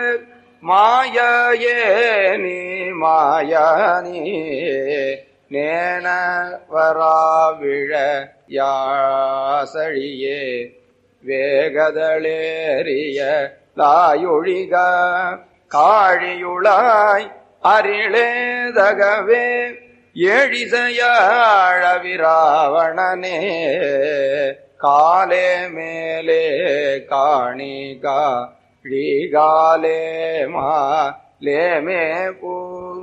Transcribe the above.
மாயே நீ மாயானி நேன வராவிழ யாசழியே வேகதளேறிய லாயொழிக காழியுளாய் அரிளேதகவே எழிசையாழவிராவணனே காலே மேலே காணிகா ழிகாலே மா லேமே பூ